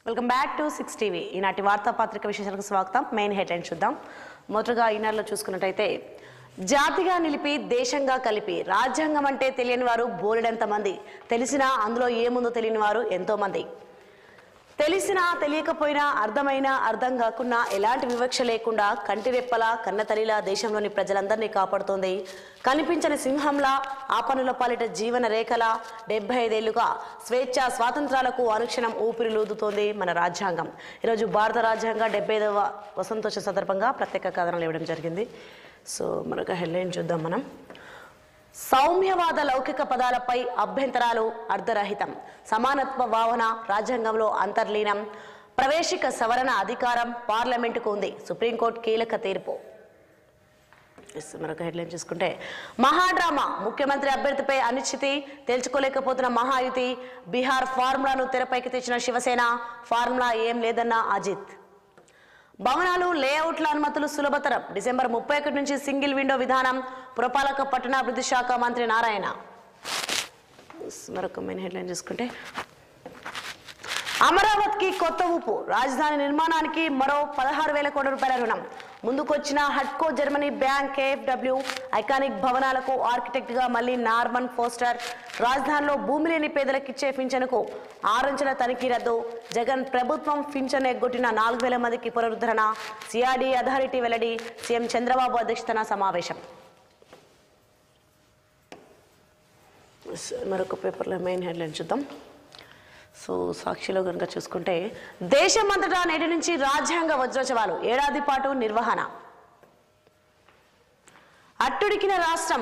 welcome back to six TV ఈనాటి వార్తాపత్రిక విశేషాలకు స్వాగతం మెయిన్ హెడ్లైన్ చూద్దాం మొదటగా ఈనాడులో చూసుకున్నట్టయితే జాతిగా నిలిపి దేశంగా కలిపి రాజ్యాంగం అంటే తెలియని వారు బోలెడంత మంది తెలిసినా అందులో ఏముందో తెలియని వారు ఎంతో మంది తెలిసినా తెలియకపోయినా అర్థమైనా అర్థం కాకున్నా ఎలాంటి వివక్ష లేకుండా కంటిరెప్పలా కన్నతల్లిలా దేశంలోని ప్రజలందరినీ కాపాడుతోంది కనిపించని సింహంలా ఆపనుల పాలిట జీవన రేఖలా డెబ్బై ఐదేళ్లుగా స్వేచ్ఛ స్వాతంత్రాలకు అనుక్షణం ఊపిరిలూదుతోంది మన రాజ్యాంగం ఈరోజు భారత రాజ్యాంగ డెబ్బై ఐదవ వసంతోత్సవ సందర్భంగా ప్రత్యేక కథనాలు ఇవ్వడం జరిగింది సో మరొక హెడ్లైన్ చూద్దాం మనం సౌమ్యవాద లౌకిక పదాలపై అభ్యంతరాలు అర్ధరహితం సమానత్వ భావన రాజ్యాంగంలో అంతర్లీనం ప్రవేశిక సవరణ అధికారం పార్లమెంటుకు ఉంది సుప్రీంకోర్టు కీలక తీర్పు ఎస్, మరొక హెడ్లైన్ చూసుకుంటే మహాడ్రామా ముఖ్యమంత్రి అభ్యర్థిపై అనిశ్చితి తేల్చుకోలేకపోతున్న మహాయుతి బీహార్ ఫార్ములాను తెరపైకి తెచ్చిన శివసేన ఫార్ములా ఏం లేదన్న అజిత్ భవనాలు లేఅవుట్ల అనుమతులు సులభతరం డిసెంబర్ ముప్పై ఒకటి నుంచి సింగిల్ విండో విధానం పురపాలక పట్టణాభివృద్ధి శాఖ మంత్రి నారాయణ మరొక మెయిన్ హెడ్లైన్ చూసుకుంటే అమరావతికి కొత్త ఊపు రాజధాని నిర్మాణానికి మరో పదహారు వేల కోట్ల రూపాయల రుణం ముందుకొచ్చిన హట్కో జర్మనీ బ్యాంక్ కేఎఫ్డబ్ల్యూ ఐకానిక్ భవనాలకు ఆర్కిటెక్ట్ గా మళ్ళీ నార్మన్ ఫోస్టర్ రాజధానిలో భూమి లేని పేదలకు ఇచ్చే పింఛనుకు ఆరంచెల తనిఖీ రద్దు జగన్ ప్రభుత్వం పింఛన్ ఎగ్గొట్టిన నాలుగు వేల మందికి పునరుద్ధరణ సిఆర్డీ అథారిటీ వెల్లడి సీఎం చంద్రబాబు అధ్యక్షతన సమావేశం మరొక పేపర్లో మెయిన్ హెడ్లైన్ చూద్దాం సో సాక్షిలో కనుక చూసుకుంటే దేశమంతటా నేటి నుంచి రాజ్యాంగ వజ్రోత్సవాలు ఏడాది పాటు నిర్వహణ అట్టుడికిన రాష్ట్రం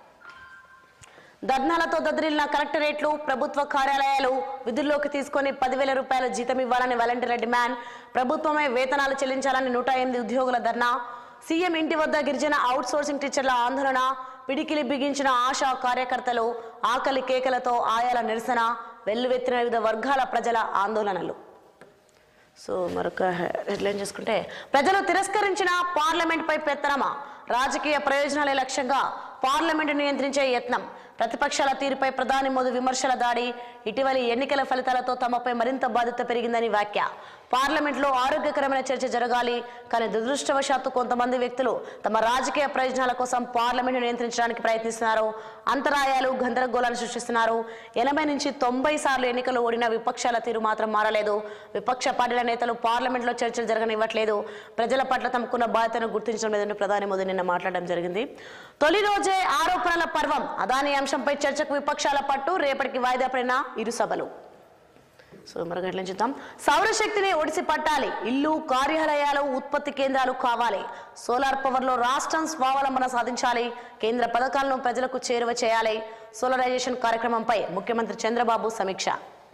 ధర్నాలతో దద్దరిల్లిన కలెక్టరేట్లు ప్రభుత్వ కార్యాలయాలు విధుల్లోకి తీసుకొని పదివేల రూపాయల జీతం ఇవ్వాలని వాలంటీర్ల డిమాండ్ ప్రభుత్వమే వేతనాలు చెల్లించాలని నూట ఎనిమిది ఉద్యోగుల ధర్నా సీఎం ఇంటి వద్ద గిరిజన అవుట్ సోర్సింగ్ టీచర్ల ఆందోళన పిడికిలి బిగించిన ఆశా కార్యకర్తలు ఆకలి కేకలతో ఆయాల నిరసన వెల్లువెత్తిన వివిధ వర్గాల ప్రజల ఆందోళనలు సో మరొక హెడ్లైన్ చూసుకుంటే ప్రజలు తిరస్కరించిన పార్లమెంట్ పై పెత్తనమా రాజకీయ ప్రయోజనాలే లక్ష్యంగా పార్లమెంటు నియంత్రించే యత్నం ప్రతిపక్షాల తీరుపై ప్రధాని మోదీ విమర్శల దాడి ఇటీవలి ఎన్నికల ఫలితాలతో తమపై మరింత బాధ్యత పెరిగిందని వ్యాఖ్య పార్లమెంట్లో ఆరోగ్యకరమైన చర్చ జరగాలి కానీ దురదృష్టవశాత్తు కొంతమంది వ్యక్తులు తమ రాజకీయ ప్రయోజనాల కోసం పార్లమెంటు నియంత్రించడానికి ప్రయత్నిస్తున్నారు అంతరాయాలు గందరగోళాలు సృష్టిస్తున్నారు ఎనభై నుంచి తొంభై సార్లు ఎన్నికలు ఓడిన విపక్షాల తీరు మాత్రం మారలేదు విపక్ష పార్టీల నేతలు పార్లమెంట్లో చర్చలు జరగనివ్వట్లేదు ప్రజల పట్ల తమకున్న బాధ్యతను గుర్తించడం లేదని ప్రధాని మోదీ నిన్న మాట్లాడడం జరిగింది తొలి రోజే ఆరోపణల పర్వం అదాని అంశంపై చర్చకు విపక్షాల పట్టు రేపటికి వాయిదా పడిన ఇరు సభలు సో మరొక హెడ్లైన్ చూద్దాం సౌరశక్తిని ఒడిసి పట్టాలి ఇల్లు కార్యాలయాలు ఉత్పత్తి కేంద్రాలు కావాలి సోలార్ పవర్ లో రాష్ట్రం స్వావలంబన సాధించాలి కేంద్ర పథకాలను ప్రజలకు చేరువ చేయాలి సోలరైజేషన్ కార్యక్రమంపై ముఖ్యమంత్రి చంద్రబాబు సమీక్ష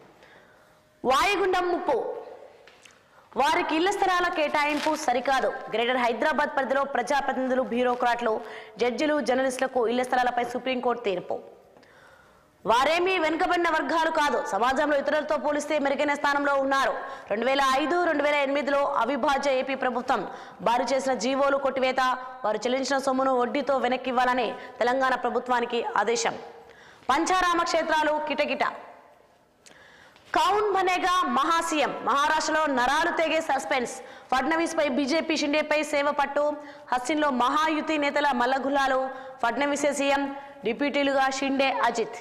వాయుగుండం ముప్పు వారికి ఇళ్ల స్థలాల కేటాయింపు సరికాదు గ్రేటర్ హైదరాబాద్ పరిధిలో ప్రజాప్రతినిధులు బ్యూరోక్రాట్లు జడ్జిలు జర్నలిస్టులకు ఇళ్ల స్థలాలపై సుప్రీంకోర్టు తీర్పు వారేమీ వెనుకబడిన వర్గాలు కాదు సమాజంలో ఇతరులతో పోలిస్తే మెరుగైన స్థానంలో ఉన్నారు రెండు వేల ఐదు రెండు వేల ఎనిమిదిలో అవిభాజ్య ఏపీ ప్రభుత్వం వారు చేసిన జీవోలు కొట్టివేత వారు చెల్లించిన సొమ్మును వడ్డీతో వెనక్కివ్వాలని తెలంగాణ ప్రభుత్వానికి ఆదేశం పంచారామ క్షేత్రాలు కిటకిట కౌన్ బనేగా మహాసీఎం మహారాష్ట్రలో నరాలు తెగే సస్పెన్స్ ఫడ్నవీస్ పై బీజేపీ షిండేపై సేవ పట్టు హస్సిన్లో మహాయుతి నేతల మల్లగుల్లాలు ఫడ్నవీసే సీఎం డిప్యూటీలుగా షిండే అజిత్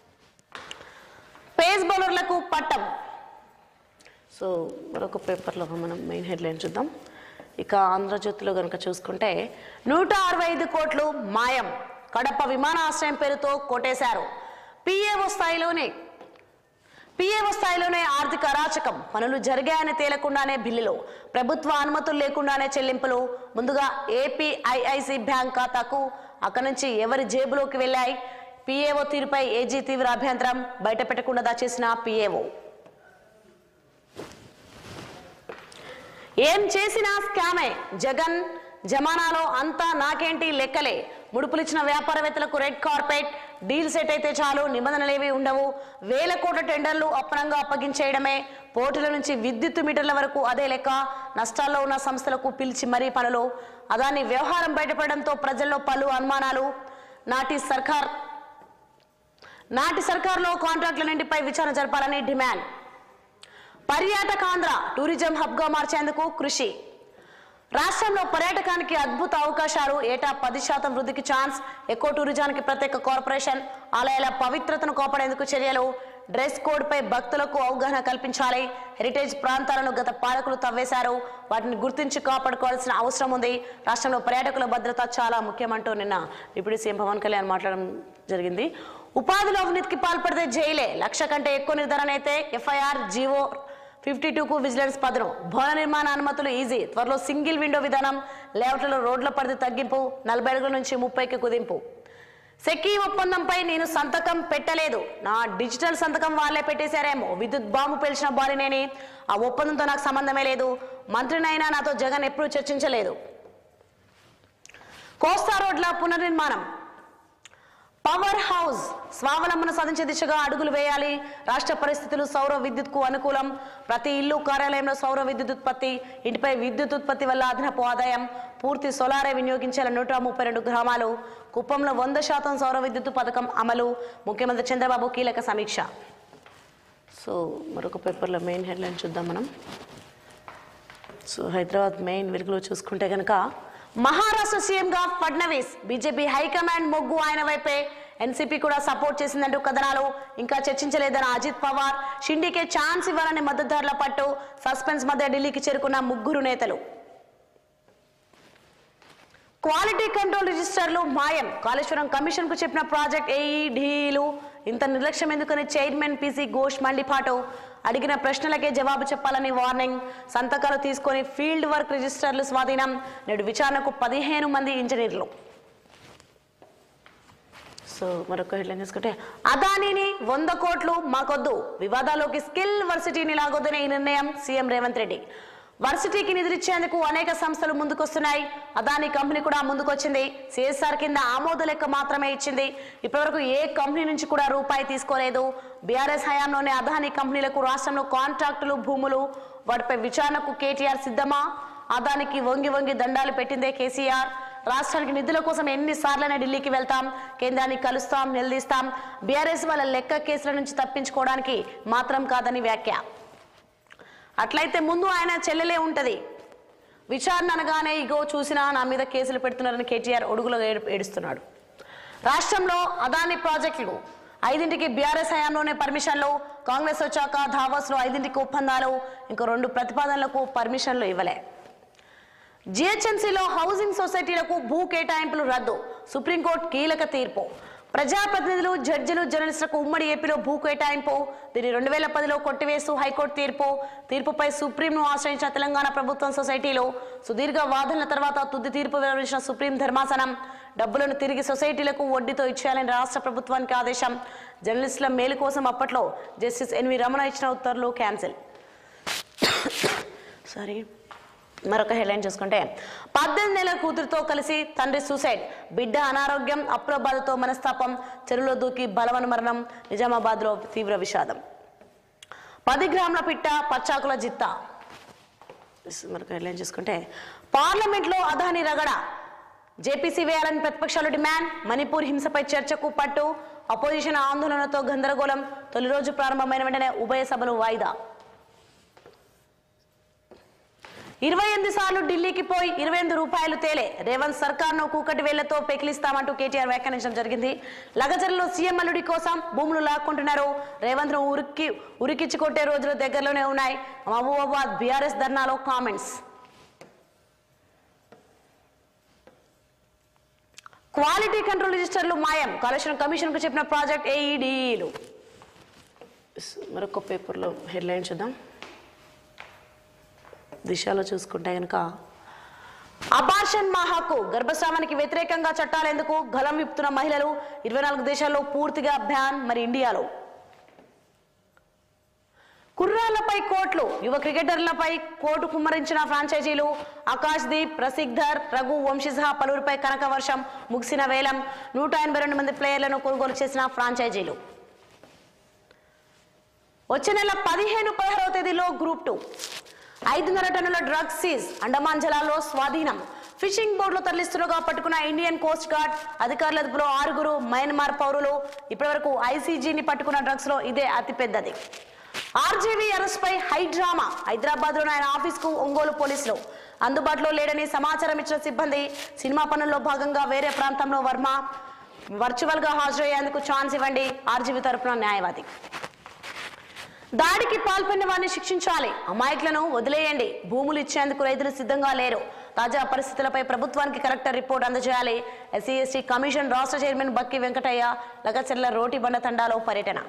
పేస్ బౌలర్లకు పట్టం సో మరొక పేపర్లో మనం మెయిన్ హెడ్లైన్ చూద్దాం ఇక ఆంధ్రజ్యోతిలో కనుక చూసుకుంటే నూట అరవై ఐదు కోట్లు మాయం కడప విమానాశ్రయం పేరుతో కొట్టేశారు పిఏఓ స్థాయిలోనే పిఏఓ స్థాయిలోనే ఆర్థిక అరాచకం పనులు జరిగాయని తేలకుండానే బిల్లులు ప్రభుత్వ అనుమతులు లేకుండానే చెల్లింపులు ముందుగా ఏపీఐఐసి బ్యాంక్ ఖాతాకు అక్కడి నుంచి ఎవరి జేబులోకి వెళ్ళాయి పిఏఓ తీరుపై ఏజీ తీవ్ర అభ్యంతరం బయట పెట్టకుండా దాచేసిన పిఏఓ ఏం చేసినా స్కామే జగన్ జమానాలో అంతా నాకేంటి లెక్కలే ముడుపులిచ్చిన వ్యాపారవేత్తలకు రెడ్ కార్పెట్ డీల్ సెట్ అయితే చాలు నిబంధనలేవి ఉండవు వేల కోట్ల టెండర్లు అప్పనంగా అప్పగించేయడమే పోర్టుల నుంచి విద్యుత్ మీటర్ల వరకు అదే లెక్క నష్టాల్లో ఉన్న సంస్థలకు పిలిచి మరీ పనులు అదాని వ్యవహారం బయటపడడంతో ప్రజల్లో పలు అనుమానాలు నాటి సర్కార్ నాటి సర్కార్లో కాంట్రాక్టుల నిండిపై విచారణ జరపాలని డిమాండ్ పర్యాటకాంధ్ర టూరిజం హబ్గా మార్చేందుకు కృషి రాష్ట్రంలో పర్యాటకానికి అద్భుత అవకాశాలు ఏటా పది శాతం వృద్ధికి ఛాన్స్ ఎక్కువ టూరిజానికి ప్రత్యేక కార్పొరేషన్ ఆలయాల పవిత్రతను కాపాడేందుకు చర్యలు డ్రెస్ కోడ్ పై భక్తులకు అవగాహన కల్పించాలి హెరిటేజ్ ప్రాంతాలను గత పాలకులు తవ్వేశారు వాటిని గుర్తించి కాపాడుకోవాల్సిన అవసరం ఉంది రాష్ట్రంలో పర్యాటకుల భద్రత చాలా ముఖ్యమంటూ నిన్న డిప్యూటీ సీఎం పవన్ కళ్యాణ్ మాట్లాడడం జరిగింది ఉపాధిలో అవినీతికి పాల్పడితే జైలే లక్ష కంటే ఎక్కువ నిర్ధారణ అయితే ఎఫ్ఐఆర్ జీవో ఫిఫ్టీ టూకు విజిలెన్స్ పదనం భవన నిర్మాణ అనుమతులు ఈజీ త్వరలో సింగిల్ విండో విధానం లేఅవుట్లలో రోడ్ల పరిధి తగ్గింపు నలభై అడుగుల నుంచి ముప్పైకి కుదింపు సెకీ ఒప్పందంపై నేను సంతకం పెట్టలేదు నా డిజిటల్ సంతకం వాళ్ళే పెట్టేశారేమో విద్యుత్ బాంబు పేల్చిన బాలినేని ఆ ఒప్పందంతో నాకు సంబంధమే లేదు మంత్రినైనా నాతో జగన్ ఎప్పుడూ చర్చించలేదు కోస్తా రోడ్ల పునర్నిర్మాణం పవర్ హౌస్ స్వావలంబన సాధించే దిశగా అడుగులు వేయాలి రాష్ట్ర పరిస్థితులు సౌర విద్యుత్కు అనుకూలం ప్రతి ఇల్లు కార్యాలయంలో సౌర విద్యుత్ ఉత్పత్తి ఇంటిపై విద్యుత్ ఉత్పత్తి వల్ల అదనపు ఆదాయం పూర్తి సోలారే వినియోగించాల నూట ముప్పై రెండు గ్రామాలు కుప్పంలో వంద శాతం సౌర విద్యుత్ పథకం అమలు ముఖ్యమంత్రి చంద్రబాబు కీలక సమీక్ష సో మరొక పేపర్లో మెయిన్ హెడ్లైన్ చూద్దాం మనం సో హైదరాబాద్ మెయిన్ వెలుగులో చూసుకుంటే కనుక మహారాష్ట్ర సీఎంగా ఫడ్నవీస్ బీజేపీ హైకమాండ్ మొగ్గు ఆయన వైపే ఎన్సీపీ కూడా సపోర్ట్ చేసిందంటూ కథనాలు ఇంకా చర్చించలేదని అజిత్ పవార్ షిండీకే ఛాన్స్ ఇవ్వాలని మద్దతుదారుల పట్టు సస్పెన్స్ మధ్య ఢిల్లీకి చేరుకున్న ముగ్గురు నేతలు క్వాలిటీ కంట్రోల్ రిజిస్టర్లు మాయం కాళేశ్వరం కమిషన్ కు చెప్పిన ప్రాజెక్ట్ ఏఈడీలు ఇంత నిర్లక్ష్యం ఎందుకని చైర్మన్ పీసీ ఘోష్ మండిపాటు అడిగిన ప్రశ్నలకే జవాబు చెప్పాలని వార్నింగ్ సంతకాలు తీసుకొని ఫీల్డ్ వర్క్ రిజిస్టర్లు స్వాధీనం నేడు విచారణకు పదిహేను మంది ఇంజనీర్లు సో మరొక హెడ్లైన్ చూసుకుంటే అదానీని వంద కోట్లు మాకొద్దు వివాదాల్లోకి స్కిల్ వర్సిటీని లాగొద్దనే ఈ నిర్ణయం సీఎం రేవంత్ రెడ్డి వర్సిటీకి నిధులిచ్చేందుకు అనేక సంస్థలు ముందుకొస్తున్నాయి అదాని కంపెనీ కూడా ముందుకొచ్చింది సిఎస్ఆర్ కింద ఆమోద లెక్క మాత్రమే ఇచ్చింది ఇప్పటివరకు ఏ కంపెనీ నుంచి కూడా రూపాయి తీసుకోలేదు బీఆర్ఎస్ హయాంలోనే అదాని కంపెనీలకు రాష్ట్రంలో కాంట్రాక్టులు భూములు వాటిపై విచారణకు కేటీఆర్ సిద్ధమా అదానికి వంగి వంగి దండాలు పెట్టిందే కేసీఆర్ రాష్ట్రానికి నిధుల కోసం ఎన్నిసార్లైనా ఢిల్లీకి వెళ్తాం కేంద్రాన్ని కలుస్తాం నిలదీస్తాం బీఆర్ఎస్ వాళ్ళ లెక్క కేసుల నుంచి తప్పించుకోవడానికి మాత్రం కాదని వ్యాఖ్య అట్లయితే ముందు ఆయన చెల్లెలే ఉంటది విచారణ అనగానే ఇగో చూసినా నా మీద కేసులు పెడుతున్నారని కేటీఆర్ ఒడుగులో ఏడు- ఏడుస్తున్నాడు రాష్ట్రంలో అదాని ప్రాజెక్టులు ఐదింటికి బీఆర్ఎస్ హయాంలోనే పర్మిషన్లు కాంగ్రెస్ వచ్చాక ధావాస్ లో ఐదింటికి ఒప్పందాలు ఇంకో రెండు ప్రతిపాదనలకు పర్మిషన్లు ఇవ్వలే జిహెచ్ఎంసీలో హౌసింగ్ సొసైటీలకు భూ కేటాయింపులు రద్దు సుప్రీంకోర్టు కీలక తీర్పు ప్రజాప్రతినిధులు జడ్జిలు జర్నలిస్టులకు ఉమ్మడి ఏపీలో భూ కేటాయింపు దీన్ని రెండు వేల పదిలో కొట్టివేస్తూ హైకోర్టు తీర్పు తీర్పుపై సుప్రీంను ఆశ్రయించిన తెలంగాణ ప్రభుత్వం సొసైటీలు సుదీర్ఘ వాదనల తర్వాత తుది తీర్పు వెలువరించిన సుప్రీం ధర్మాసనం డబ్బులను తిరిగి సొసైటీలకు వడ్డీతో ఇచ్చేయాలని రాష్ట్ర ప్రభుత్వానికి ఆదేశం జర్నలిస్టుల మేలు కోసం అప్పట్లో జస్టిస్ ఎన్వి రమణ ఇచ్చిన ఉత్తర్వులు క్యాన్సిల్ సారీ మరొక హెడ్లైన్ చూసుకుంటే పద్దెనిమిది నెలల కూతురుతో కలిసి తండ్రి సూసైడ్ బిడ్డ అనారోగ్యం అప్పుల బాధతో మనస్తాపం చెరువులో దూకి బలవన మరణం నిజామాబాద్ లో తీవ్ర విషాదం పది గ్రాముల పిట్ట పచ్చాకుల జిత్త మరొక హెడ్లైన్ చూసుకుంటే పార్లమెంట్ లో అదాని రగడ జేపీసీ వేయాలని ప్రతిపక్షాలు డిమాండ్ మణిపూర్ హింసపై చర్చకు పట్టు అపోజిషన్ ఆందోళనతో గందరగోళం తొలి రోజు ప్రారంభమైన వెంటనే ఉభయ సభలు వాయిదా ఇరవై ఎనిమిది సార్లు ఢిల్లీకి పోయి ఇరవై ఎనిమిది రూపాయలు తేలే రేవంత్ సర్కార్ను కూకటి వేళ్లతో పెకిలిస్తామంటూ కేటీఆర్ వ్యాఖ్యానించడం జరిగింది లగజర్లో సీఎం అల్లుడి కోసం భూములు లాక్కుంటున్నారు రేవంత్ ను ఉరికి ఉరికిచ్చి కొట్టే రోజులు దగ్గరలోనే ఉన్నాయి మహబూబాబాద్ బీఆర్ఎస్ ధర్నాలో కామెంట్స్ క్వాలిటీ కంట్రోల్ రిజిస్టర్లు మాయం కాళేశ్వరం కమిషన్ కు చెప్పిన ప్రాజెక్ట్ ఏఈడీలు మరొక పేపర్లో హెడ్లైన్ చూద్దాం దిశలో చూసుకుంటే కనుక అబార్షన్ మా హక్కు గర్భస్రావానికి వ్యతిరేకంగా చట్టాలు ఎందుకు గలం విప్పుతున్న మహిళలు ఇరవై నాలుగు దేశాల్లో పూర్తిగా బ్యాన్ మరి ఇండియాలో కుర్రాళ్లపై కోట్లు యువ క్రికెటర్లపై కోటు కుమ్మరించిన ఫ్రాంచైజీలు ఆకాష్ దీప్ ప్రసిద్ధర్ రఘు వంశీ సహా పలువురిపై కనక వర్షం ముగిసిన వేలం నూట ఎనభై రెండు మంది ప్లేయర్లను కొనుగోలు చేసిన ఫ్రాంచైజీలు వచ్చే నెల పదిహేను పదహారవ తేదీలో గ్రూప్ టూ ఐదున్నర టన్నుల డ్రగ్స్ సీజ్ అండమాన్ జలాల్లో స్వాధీనం ఫిషింగ్ బోట్లో తరలిస్తుండగా పట్టుకున్న ఇండియన్ కోస్ట్ గార్డ్ అధికారుల అదుపులో ఆరుగురు మయన్మార్ పౌరులు ఇప్పటివరకు ఐసీజీని పట్టుకున్న డ్రగ్స్ లో ఇదే అతిపెద్దది ఆర్జీవీ అరెస్ట్ పై హై డ్రామా హైదరాబాద్ లోని ఆయన ఆఫీస్ కు ఒంగోలు పోలీసులు అందుబాటులో లేడని సమాచారం ఇచ్చిన సిబ్బంది సినిమా పనుల్లో భాగంగా వేరే ప్రాంతంలో వర్మ వర్చువల్ గా హాజరయ్యేందుకు ఛాన్స్ ఇవ్వండి ఆర్జీవీ తరపున న్యాయవాది దాడికి పాల్పడిన వారిని శిక్షించాలి అమాయకులను వదిలేయండి భూములు ఇచ్చేందుకు రైతులు సిద్ధంగా లేరు తాజా పరిస్థితులపై ప్రభుత్వానికి కలెక్టర్ రిపోర్ట్ అందజేయాలి ఎస్సీ ఎస్టీ కమిషన్ రాష్ట్ర చైర్మన్ బక్కి వెంకటయ్య లగచెర్ల రోటి బండ తండాలో పర్యటన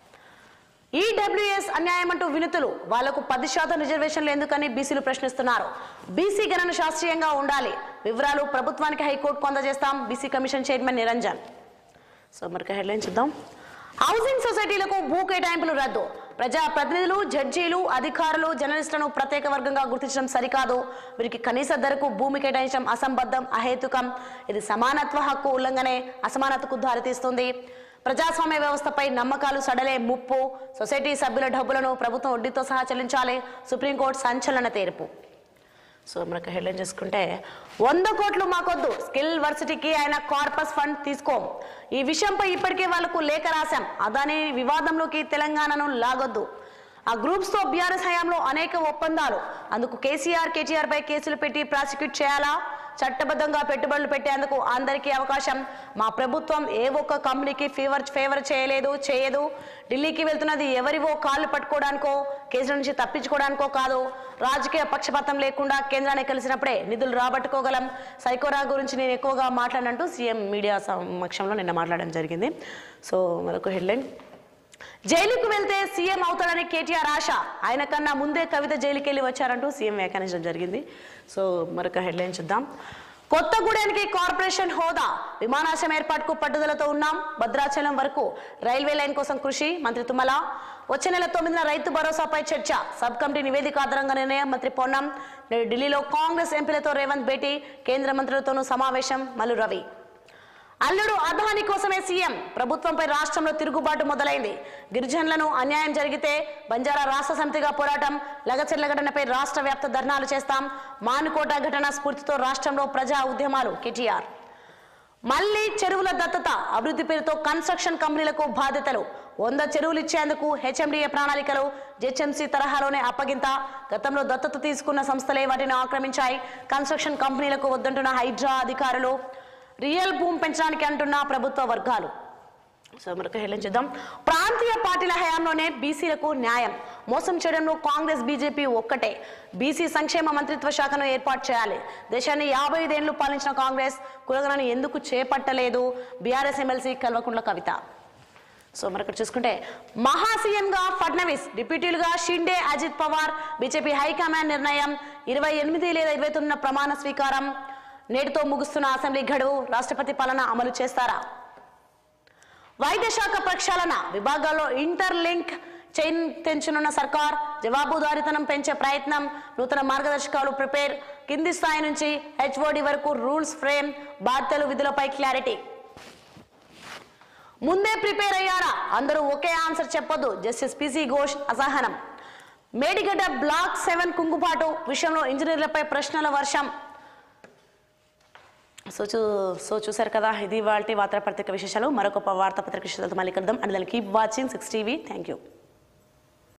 ఈడబ్ల్యూఎస్ అన్యాయం అంటూ వినుతులు వాళ్లకు పది శాతం రిజర్వేషన్లు ఎందుకని బీసీలు ప్రశ్నిస్తున్నారు బీసీ గణన శాస్త్రీయంగా ఉండాలి వివరాలు ప్రభుత్వానికి హైకోర్టుకు అందజేస్తాం BC commission chairman Niranjan so మరొక హెడ్లైన్ చూద్దాం హౌసింగ్ సొసైటీలకు భూ కేటాయింపులు రద్దు ప్రజా ప్రతినిధులు జడ్జీలు అధికారులు జర్నలిస్టులను ప్రత్యేక వర్గంగా గుర్తించడం సరికాదు వీరికి కనీస ధరకు భూమి కేటాయించడం అసంబద్ధం అహేతుకం ఇది సమానత్వ హక్కు ఉల్లంఘనే అసమానతకు దారితీస్తుంది ప్రజాస్వామ్య వ్యవస్థపై నమ్మకాలు సడలే ముప్పు సొసైటీ సభ్యుల డబ్బులను ప్రభుత్వం వడ్డీతో సహా చెల్లించాలి సుప్రీంకోర్టు సంచలన తీర్పు సో మనకు హెడ్లైన్ చేసుకుంటే వంద కోట్లు మాకొద్దు స్కిల్ వర్సిటీకి ఆయన కార్పస్ ఫండ్ తీసుకోం ఈ విషయంపై ఇప్పటికే వాళ్లకు లేఖ రాశాం అదాని వివాదంలోకి తెలంగాణను లాగొద్దు ఆ గ్రూప్స్ తో బీఆర్ఎస్ హయాంలో అనేక ఒప్పందాలు అందుకు కేసీఆర్ కేటీఆర్ పై కేసులు పెట్టి ప్రాసిక్యూట్ చేయాలా చట్టబద్ధంగా పెట్టుబడులు పెట్టేందుకు అందరికీ అవకాశం మా ప్రభుత్వం ఏ ఒక్క కంపెనీకి ఫేవర్ ఫేవర్ చేయలేదు చేయదు ఢిల్లీకి వెళ్తున్నది ఎవరివో కాళ్ళు పట్టుకోవడానికో కేసుల నుంచి తప్పించుకోవడానికో కాదు రాజకీయ పక్షపాతం లేకుండా కేంద్రాన్ని కలిసినప్పుడే నిధులు రాబట్టుకోగలం సైకోరా గురించి నేను ఎక్కువగా మాట్లాడినట్టు సీఎం మీడియా సమక్షంలో నిన్న మాట్లాడడం జరిగింది సో మరొక హెడ్లైన్ జైలుకు వెళ్తే సీఎం అవుతాడని కేటీఆర్ ఆశ ఆయన కన్నా ముందే కవిత జైలుకి వెళ్ళి వచ్చారంటూ సీఎం వ్యాఖ్యానించడం జరిగింది సో మరొక హెడ్లైన్ చూద్దాం కొత్తగూడెనికి కార్పొరేషన్ హోదా విమానాశ్రయం ఏర్పాటుకు పట్టుదలతో ఉన్నాం భద్రాచలం వరకు రైల్వే లైన్ కోసం కృషి మంత్రి తుమ్మల వచ్చే నెల తొమ్మిదిన రైతు భరోసాపై చర్చ సబ్ కమిటీ నివేదిక ఆధారంగా నిర్ణయం మంత్రి పొన్నం నేడు ఢిల్లీలో కాంగ్రెస్ ఎంపీలతో రేవంత్ భేటీ కేంద్ర మంత్రులతోనూ సమావేశం మల్లు రవి అల్లుడు అద్వానీ కోసమే సీఎం ప్రభుత్వంపై రాష్ట్రంలో తిరుగుబాటు మొదలైంది గిరిజనులను అన్యాయం జరిగితే బంజారా రాష్ట్ర సమితిగా పోరాటం లగచెర్ల ఘటనపై రాష్ట్ర వ్యాప్త ధర్నాలు చేస్తాం మానుకోట ఘటన స్ఫూర్తితో రాష్ట్రంలో ప్రజా ఉద్యమాలు కేటీఆర్ మళ్లీ చెరువుల దత్తత అభివృద్ధి పేరుతో కన్స్ట్రక్షన్ కంపెనీలకు బాధ్యతలు వంద చెరువులు ఇచ్చేందుకు హెచ్ఎండిఏ ప్రణాళికలు జెచ్ఎంసీ తరహాలోనే అప్పగింత గతంలో దత్తత తీసుకున్న సంస్థలే వాటిని ఆక్రమించాయి కన్స్ట్రక్షన్ కంపెనీలకు వద్దంటున్న హైడ్రా అధికారులు రియల్ భూమి పెంచడానికి అంటున్న ప్రభుత్వ వర్గాలు సో మరొక హెడ్లైన్ చూద్దాం ప్రాంతీయ పార్టీల హయాంలోనే బీసీలకు న్యాయం మోసం చేయడంలో కాంగ్రెస్ బీజేపీ ఒక్కటే బీసీ సంక్షేమ మంత్రిత్వ శాఖను ఏర్పాటు చేయాలి దేశాన్ని యాభై ఐదేళ్లు పాలించిన కాంగ్రెస్ కులగణను ఎందుకు చేపట్టలేదు BRS MLC Kalvakuntla Kavitha so మరొకటి చూసుకుంటే మహా సీఎంగా ఫడ్నవీస్ డిప్యూటీలుగా షిండే అజిత్ పవార్ బీజేపీ హైకమాండ్ నిర్ణయం ఇరవై ఎనిమిది లేదా ఇరవై తొమ్మిది ప్రమాణ స్వీకారం నేటితో ముగుస్తున్న అసెంబ్లీ గడువు రాష్ట్రపతి పాలన అమలు చేస్తారా వైద్య శాఖ ప్రక్షాళన విభాగాల్లో ఇంటర్ లింక్ చైన్ తెంచనున్న సర్కార్ జవాబుదారీతనం పెంచే ప్రయత్నం నూతన మార్గదర్శకాలు ప్రిపేర్ కింది స్థాయి నుంచి హెచ్ఓడి వరకు రూల్స్ ఫ్రేమ్ బాధ్యతలు విధులపై క్లారిటీ ముందే ప్రిపేర్ అయ్యారా అందరూ ఒకే ఆన్సర్ చెప్పొద్దు జస్టిస్ పిసి ఘోష్ అసహనం మేడిగడ్డ బ్లాక్ సెవెన్ కుంగుపాటు విషయంలో ఇంజనీర్లపై ప్రశ్నల వర్షం సో చూ సో చూసారు కదా ఇది వాటి వార్తాపత్రిక విశేషాలు మరొక వార్తాపత్రిక విశేషాలతో మళ్ళీ కలుద్దాం అండ్ దాన్ని keep watching six TV thank you